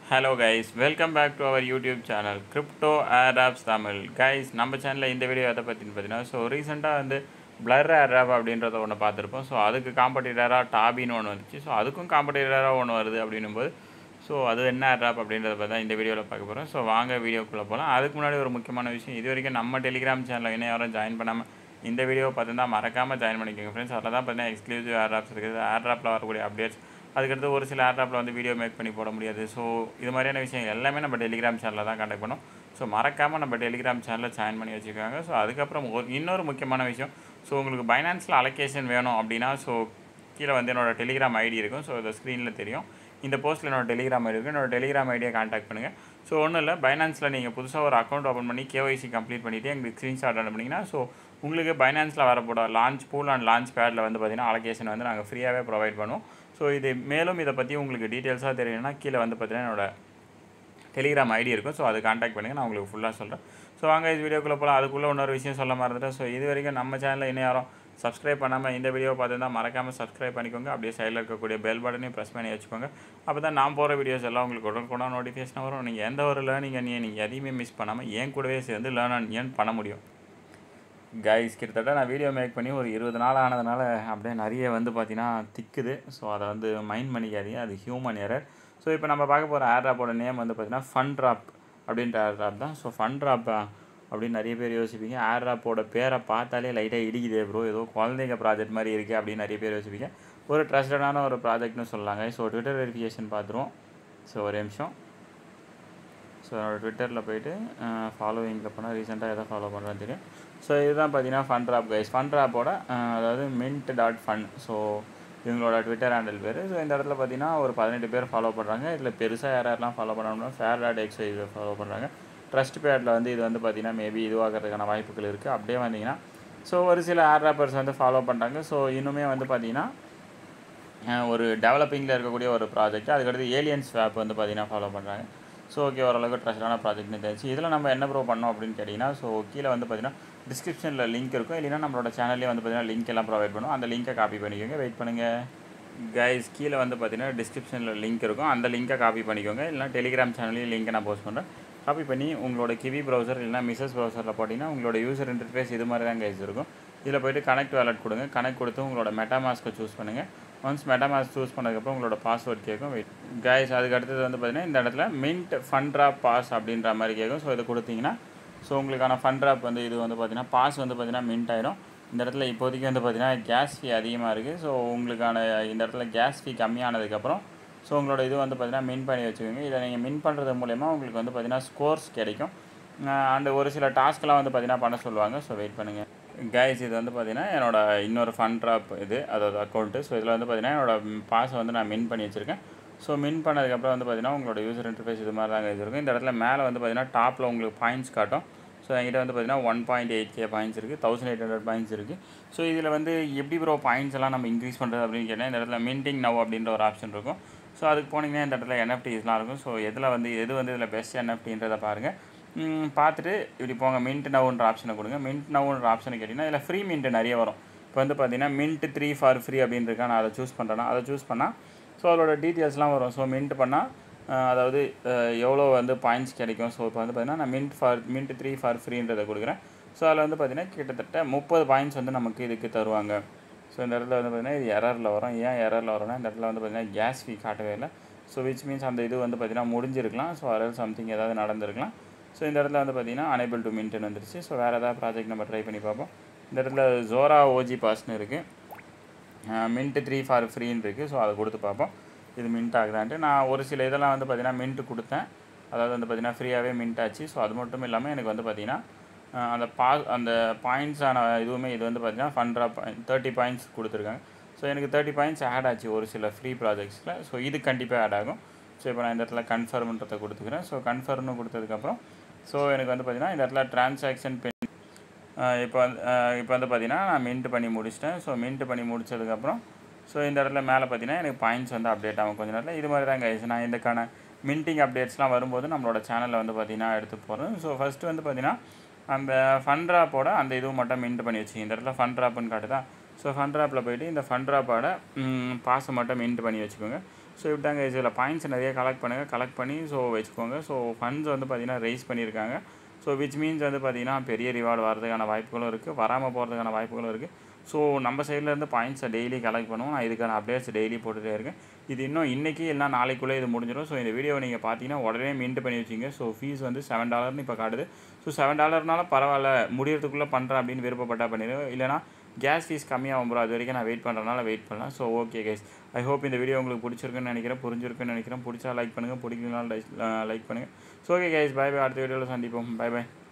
hello guys welcome back to our YouTube channel crypto apps Tamil guys நம்ம சேனலில் இந்த video எதை பற்றின்னு பார்த்தீங்கன்னா ஸோ ரீசெண்டாக வந்து பிளர் ஆப் அப்படின்றத ஒன்று பார்த்துருப்போம் ஸோ அதுக்கு காம்படிட்டராக டாபின்னு ஒன்று வந்துச்சு ஸோ அதுக்கும் காம்படிட்டராக ஒன்று வருது அப்படின்னும்போது ஸோ அது என்ன ஆப் அப்படின்றத பற்றி தான் இந்த வீடியோவில் பார்க்க போகிறோம் ஸோ வாங்க வீடியோக்குள்ளே போகலாம் அதுக்கு முன்னாடி ஒரு முக்கியமான விஷயம் இது வரைக்கும் நம்ம டெலிகிராம் சேனலில் இன்னும் யாரும் ஜாயின் பண்ணாமல் இந்த வீடியோ பார்த்துருந்தா மறக்காமல் ஜாயின் பண்ணிக்கோங்க ஃப்ரெண்ட்ஸ் அதில் தான் பார்த்தீங்கன்னா எக்ஸ்க்ளூசிவ் ஏர் ஆப்ஸ் இருக்குது ஏர் ஆப்பில் வரக்கூடிய அப்டேட்ஸ் அதுக்கடுத்து ஒரு சில ஏர் ஆப்பில் வந்து வீடியோ மேக் பண்ணி போட முடியாது ஸோ இது மாதிரியான விஷயங்கள் எல்லாமே நம்ம டெலிகிராம் சேனலில் தான் கண்டக்ட் பண்ணோம் ஸோ மறக்காமல் நம்ம டெலிகிராம் சேனலில் ஜாயின் பண்ணி வச்சுக்கோங்க ஸோ அதுக்கப்புறம் ஒரு இன்னொரு முக்கியமான விஷயம் ஸோ உங்களுக்கு பைனான்ஸில் அலோகேஷன் வேணும் அப்படின்னா ஸோ கீழே வந்து என்னோட டெலிகிராம் ஐடி இருக்கும் ஸோ இந்த ஸ்க்ரீனில் தெரியும் இந்த போஸ்ட்டில் என்னோட டெலிகிராம் ஐடி இருக்கும் என்னோட டெலிகிராம் ஐடியை கான்டாக்ட் பண்ணுங்கள் ஸோ ஒன்றும் இல்லை பைனான்ஸில் நீங்கள் புதுசாக ஒரு அக்கௌண்ட் ஓப்பன் பண்ணி கேஒய்சி கம்ப்ளீட் பண்ணிவிட்டு எங்களுக்கு ஸ்க்ரீன்ஷாட் அனுப்புனீங்கன்னா ஸோ உங்களுக்கு பைனான்ஸில் வரப்போட லான்ச் பூல் அண்ட் லான்ச் பேடில் வந்து பார்த்தீங்கன்னா அலோகேஷன் வந்து நாங்கள் ஃப்ரீயாகவே ப்ரொவைட் பண்ணுவோம் ஸோ இது மேலும் இதை பற்றி உங்களுக்கு டீட்டெயில்ஸாக தெரியணும்னா கீழே வந்து பார்த்தீங்கன்னா என்னோட டெலிகிராம் ஐடி இருக்கும் ஸோ அது காண்டாக்ட் பண்ணுங்கள் நான் உங்களுக்கு ஃபுல்லாக சொல்கிறேன் ஸோ வாங்க இது வீடியோக்குள்ளே போகலாம் அதுக்குள்ளே இன்னொரு விஷயம் சொல்ல மறந்துட்டேன் ஸோ இது வரைக்கும் நம்ம சேனலில் இன்னும் யாரும் சப்ஸ்கிரைப் பண்ணாமல் இந்த வீடியோ பார்த்துருந்தா மறக்காமல் சப்ஸ்கிரைப் பண்ணிக்கோங்க அப்படியே சைடில் இருக்கக்கூடிய பெல் பட்டனையும் ப்ரெஸ் பண்ணி வச்சுக்கோங்க அப்போ தான் நான் போகிற வீடியோஸ் எல்லாம் உங்களுக்கு உடனுக்குடன் நோட்டிஃபிகேஷன் வரும் நீங்கள் எந்த ஒரு லேர்னிங் நீங்கள் நீங்கள் எதையுமே மிஸ் பண்ணாமல் என் கூடவே சேர்ந்து லேர்ன் அண்ட் ஏர்ன் பண்ண முடியும் கைஸ் கிட்டத்தட்ட நான் வீடியோ மேக் பண்ணி ஒரு இருபது நாள் ஆனதுனால அப்படியே நிறைய வந்து பார்த்தீங்கன்னா திக்குது ஸோ அதை வந்து மைண்ட் பண்ணிக்காதீங்க அது ஹியூமன் எரர் ஸோ இப்போ நம்ம பார்க்க போகிற ஏர் ஆப்போட நேம் வந்து பார்த்தீங்கன்னா ஃபன் ட்ராப் அப்படின்ற ஏர் ஆப் தான் ஸோ ஃபன் ட்ராப் அப்படின்னு நிறைய பேர் யோசிப்பீங்க ஏர் ஆப்போட பேரை பார்த்தாலே லைட்டாக இடிக்குதே ப்ரோ ஏதோ குழந்தைங்க ப்ராஜெக்ட் மாதிரி இருக்குது அப்படின்னு நிறைய பேர் யோசிப்பீங்க ஒரு ட்ரஸ்டடான ஒரு ப்ராஜெக்ட்னு சொல்லலாங்க ஸோ ட்விட்டர் வெரிஃபிகேஷன் பார்த்துருவோம் ஸோ ஒரு நிமிஷம் ஸோ என்னோடய ட்விட்டரில் போயிட்டு ஃபாலோவிங்கில் போனால் ரீசெண்டாக எதை ஃபாலோ பண்ணுறேன்னு தெரியும் ஸோ இதுதான் பார்த்தீங்கன்னா ஃபன் ட்ராப் கைஸ் ஃபன் ட்ராப்போட அதாவது மின்ட் டாட் ஃபன் ஸோ இவங்களோட ட்விட்டர் ஹேண்டில் பேர் ஸோ இந்த இடத்துல பார்த்தீங்கன்னா ஒரு பதினெட்டு பேர் ஃபாலோ பண்ணுறாங்க இதில் பெருசாக யார் யாரெல்லாம் ஃபாலோ பண்ணணும்னா ஃபேர் டாட் எக்ஸ் ஃபாலோ பண்ணுறாங்க ட்ரஸ்ட் பேடில் வந்து இது வந்து பார்த்திங்கன்னா மேபி இதுவாகிறதுக்கான வாய்ப்புகள் இருக்குது அப்படியே வந்தீங்கன்னா ஸோ ஒரு சில ஏர் ராப்பர்ஸ் வந்து ஃபாலோ பண்ணுறாங்க ஸோ இன்னுமே வந்து பார்த்திங்கன்னா ஒரு டெவலப்பிங்கில் இருக்கக்கூடிய ஒரு ப்ராஜெக்ட் அதுக்கடுத்து ஏலியன்ஸ் ஆப் வந்து பார்த்திங்கன்னா ஃபாலோ பண்ணுறாங்க ஸோ ஓகே ஓரளவுக்கு ட்ரஸ்டான ப்ராஜெக்ட்னு தெரிஞ்சு இதில் நம்ம என்ன ப்ரோ பண்ணோம் அப்படின்னு கேட்டிங்கன்னா ஸோ கீழே வந்து பார்த்திங்கன்னா டிஸ்கிரிப்ஷனில் லிங்க் இருக்கும் இல்லைனா நம்மளோட சேனல்லே வந்து பார்த்திங்கன்னா லிங்க் எல்லாம் ப்ரொவைட் பண்ணுவோம் அந்த லிங்கை காப்பி பண்ணிக்கோங்க வெயிட் பண்ணுங்கள் கைஸ் கீழே வந்து பார்த்திங்கன்னா டிஸ்கிரிப்ஷனில் லிங்க் இருக்கும் அந்த லிங்கை காப்பி பண்ணிக்கோங்க இல்லைனா டெலிகிராம் சேனல்லையும் லிங்கை நான் போஸ்ட் பண்ணுறேன் காப்பி பண்ணி உங்களோட கிவி ப்ரௌசர் இல்லைனா மிஸ்ஸஸ் ப்ரௌசரில் போட்டிங்கன்னா உங்களோட யூசர் இன்டர்ஃபேஸ் இது மாதிரி தான் கைஸ் இருக்கும் இதில் போய்ட்டு கனெக்ட் வேலட் கொடுங்க கனெக்ட் கொடுத்து உங்களோட மெட்டாமாஸ்க்கை சூஸ் பண்ணுங்கள் ஒன்ஸ் மெட்டாமாஸ்க் சூஸ் பண்ணதுக்கப்புறம் உங்களோட பாஸ்வேர்ட் கேட்கும் வெயிட் கைஸ் அதுக்கு அடுத்தது வந்து பார்த்திங்கன்னா இந்த இடத்துல மின்ட் ஃபண்ட்ரா பாஸ் அப்படின்ற மாதிரி கேட்கும் ஸோ இதை கொடுத்தீங்கன்னா ஸோ உங்களுக்கான ஃபண்ட்ராப் வந்து இது வந்து பார்த்திங்கன்னா பாஸ் வந்து பார்த்திங்கன்னா மின்ட் ஆயிரும் இந்த இடத்துல இப்போதைக்கு வந்து பார்த்திங்கன்னா கேஸ் ஃபீ அதிகமாக இருக்குது ஸோ உங்களுக்கான இந்த இடத்துல கேஸ் ஃபீ கம்மியானதுக்கப்புறம் ஸோ உங்களோட இது வந்து பார்த்திங்கன்னா மின் பண்ணி வச்சுக்கோங்க இதை நீங்கள் மின் பண்ணுறது மூலயமா உங்களுக்கு வந்து பார்த்திங்கன்னா ஸ்கோர்ஸ் கிடைக்கும் அண்டு ஒரு சில டாஸ்க்கெலாம் வந்து பார்த்திங்கன்னா பண்ண சொல்லுவாங்க ஸோ வெயிட் பண்ணுங்கள் கைஸ் இது வந்து பார்த்திங்கன்னா என்னோட இன்னொரு ஃபண்ட் ட்ராப் இது அதாவது அக்கௌண்ட்டு ஸோ இதில் வந்து பார்த்திங்கன்னா என்னோட பாஸை வந்து நான் மின் பண்ணி வச்சுருக்கேன் ஸோ மின் பண்ணதுக்கப்புறம் வந்து பார்த்திங்கன்னா உங்களோட யூசர் இன்டர்ஃபேஸ் இது மாதிரி தாங்க இருக்கும் இந்த இடத்துல மேலே வந்து பார்த்திங்கன்னா டாப்பில் உங்களுக்கு பாயிண்ட்ஸ் காட்டும் ஸோ என்கிட்ட வந்து பார்த்திங்கன்னா one point eight K points இருக்குது தௌசண்ட் எயிட் ஹண்ட்ரட் பாயிண்ட்ஸ் இருக்குது ஸோ இதில் வந்து எப்படி ப்ரோ பாயிண்ட்ஸ் எல்லாம் நம்ம இன்க்ரீஸ் பண்ணுறது அப்படின்னு கேட்டால் இந்த இடத்துல மின்டிங் நவ் அப்படின்ற ஒரு ஆப்ஷன் இருக்கும் ஸோ அதுக்கு போனீங்கன்னா இந்த இடத்துல என்எஃப்டிஸ்லாம் இருக்கும் ஸோ எதில் வந்து எது வந்து இதில் பெஸ்ட் என்எஃப்டின்றதை பாருங்கள் பார்த்துட்டு இப்படி போங்க மின்ட் நவுன்ற ஆப்ஷனை கொடுங்க மின்ட் நவுன்ற ஆப்ஷனை கேட்டிங்கன்னா இதில் ஃப்ரீ மின்ட் நிறைய வரும் இப்போ வந்து பார்த்தீங்கன்னா மின்ட் த்ரீ ஃபார் ஃப்ரீ அப்படின்றக்கா நான் அதை சூஸ் பண்ணுறேன்னா அதை சூஸ் பண்ணால் ஸோ அதோட டீட்டெயில்ஸ்லாம் வரும் ஸோ மின்ட் பண்ணால் அதாவது எவ்வளோ வந்து பாயிண்ட்ஸ் கிடைக்கும் ஸோ இப்போ வந்து பார்த்தீங்கன்னா நான் mint for mint three for ஃப்ரீன்றதை கொடுக்குறேன் ஸோ அதில் வந்து பார்த்திங்கன்னா கிட்டத்தட்ட முப்பது பாயிண்ட்ஸ் வந்து நமக்கு இதுக்கு தருவாங்க ஸோ இந்த இடத்துல வந்து பார்த்திங்கன்னா இது எரரில் வரும் ஏன் எரரில் வரும்னா இந்த இடத்துல வந்து பார்த்திங்கன்னா கேஸ் ஃபீ காட்டவே இல்லை ஸோ விச் மீன்ஸ் அந்த இது வந்து பார்த்திங்கன்னா முடிஞ்சிருக்கலாம் ஸோ அதில் சம்திங் ஏதாவது நடந்திருக்கலாம் ஸோ இந்த இடத்துல வந்து பார்த்திங்கன்னா அனேபிள் டு மின்ட்னு வந்துருச்சு ஸோ வேறு ஏதாவது ப்ராஜெக்ட் நம்ம ட்ரை பண்ணி பார்ப்போம் இந்த இடத்துல ஜோரா ஓஜி பாஸ்னு இருக்குது மின்ட்டு த்ரீ ஃபார் ஃப்ரீன்னு இருக்குது ஸோ அதை கொடுத்து பார்ப்போம் இது மின்ட் ஆகுதான்ட்டு நான் ஒரு சில இதெல்லாம் வந்து பார்த்திங்கன்னா மின்ட்டு கொடுத்தேன் அதாவது வந்து பார்த்திங்கன்னா ஃப்ரீயாகவே மின்ட் ஆச்சு ஸோ அது மட்டும் இல்லாமல் எனக்கு வந்து பார்த்திங்கன்னா அந்த பா அந்த பாயிண்ட்ஸான இதுவுமே இது வந்து பார்த்திங்கன்னா ஃபண்ட்ரா பாயிண்ட் தேர்ட்டி பாயிண்ட்ஸ் கொடுத்துருக்காங்க ஸோ எனக்கு தேர்ட்டி பாயிண்ட்ஸ் ஆட் ஆச்சு ஒரு சில ஃப்ரீ ப்ராஜெக்ட்ஸில் ஸோ இது கண்டிப்பாக ஆட் ஆகும் ஸோ இப்போ நான் இந்த இடத்துல கன்ஃபர்ம்ன்றதை கொடுத்துக்கிறேன் ஸோ கன்ஃபர்ம்னு கொடுத்ததுக்கப்புறம் ஸோ எனக்கு வந்து பார்த்திங்கன்னா இந்த இடத்துல ட்ரான்சாக்ஷன் பென் இப்போ வந்து இப்போ வந்து பார்த்திங்கன்னா நான் மின்ட் பண்ணி முடிச்சிட்டேன் ஸோ மின்ட் பண்ணி முடிச்சதுக்கப்புறம் ஸோ இந்த இடத்துல மேலே பார்த்தீங்கன்னா எனக்கு பாயிண்ட்ஸ் வந்து அப்டேட் ஆகும் கொஞ்சம் நேரத்தில் இது மாதிரி தான் கைஸ் நான் இதுக்கான மின்ட்டிங் அப்டேட்ஸ்லாம் வரும்போது நம்மளோட சேனலில் வந்து பார்த்திங்கன்னா எடுத்து போகிறேன் ஸோ ஃபஸ்ட்டு வந்து பார்த்திங்கன்னா அந்த ஃபண்ட் ட்ராப்போட அந்த இதுவும் மட்டும் மின்ட் பண்ணி வச்சு இந்த இடத்துல ஃபண்ட் ட்ராப்னு காட்டுதா ஸோ ஃபண்ட் ட்ராப்பில் போயிட்டு இந்த ஃபண்ட் ட்ராப்போட பாஸை மட்டும் மின்ட் பண்ணி வச்சுக்கோங்க ஸோ இப்படிதாங்க இதில் பாயிண்ட்ஸ் நிறைய கலெக்ட் பண்ணுங்கள் கலெக்ட் பண்ணி ஸோ வச்சுக்கோங்க ஸோ ஃபண்ட்ஸ் வந்து பார்த்திங்கன்னா ரைஸ் பண்ணியிருக்காங்க ஸோ விச் மீன்ஸ் வந்து பார்த்திங்கன்னா பெரிய ரிவார்டு வரதுக்கான வாய்ப்புகளும் இருக்குது வராமல் போகிறதுக்கான வாய்ப்புகளும் இருக்குது ஸோ நம்ம சைட்லேருந்து பாயிண்ட்ஸை டெய்லி கலெக்ட் பண்ணுவோம் நான் இதுக்கான அப்டேட்ஸ் டெய்லி போட்டுகிட்டே இருக்கேன் இது இன்னும் இன்றைக்கி இல்லை நாளைக்குள்ளே இது முடிஞ்சிடும் ஸோ இந்த வீடியோவை நீங்கள் பார்த்தீங்கன்னா உடனே மின்ட் பண்ணி வச்சிங்க ஸோ ஃபீஸ் வந்து செவன் டாலர்னு இப்போ காட்டுது ஸோ செவன் டாலர்னால பரவாயில்ல முடியறதுக்குள்ளே பண்ணுறேன் அப்படின்னு விருப்பப்பட்டா பண்ணிடுவேன் இல்லைனா கேஸ் ஃபீஸ் கம்மியாகும் ப்ரோ அது வரைக்கும் நான் வெயிட் பண்ணுறதுனால வெயிட் பண்ணலாம் so okay guys I hope இந்த வீடியோ உங்களுக்கு பிடிச்சிருக்குன்னு நினைக்கிறேன் புரிஞ்சிருக்குன்னு நினைக்கிறேன் பிடிச்சா லைக் பண்ணுங்கள் பிடிக்கலாம் லைக் பண்ணுங்கள் so okay guys bye bye அடுத்த வீடியோவில் சந்திப்போம் பை பை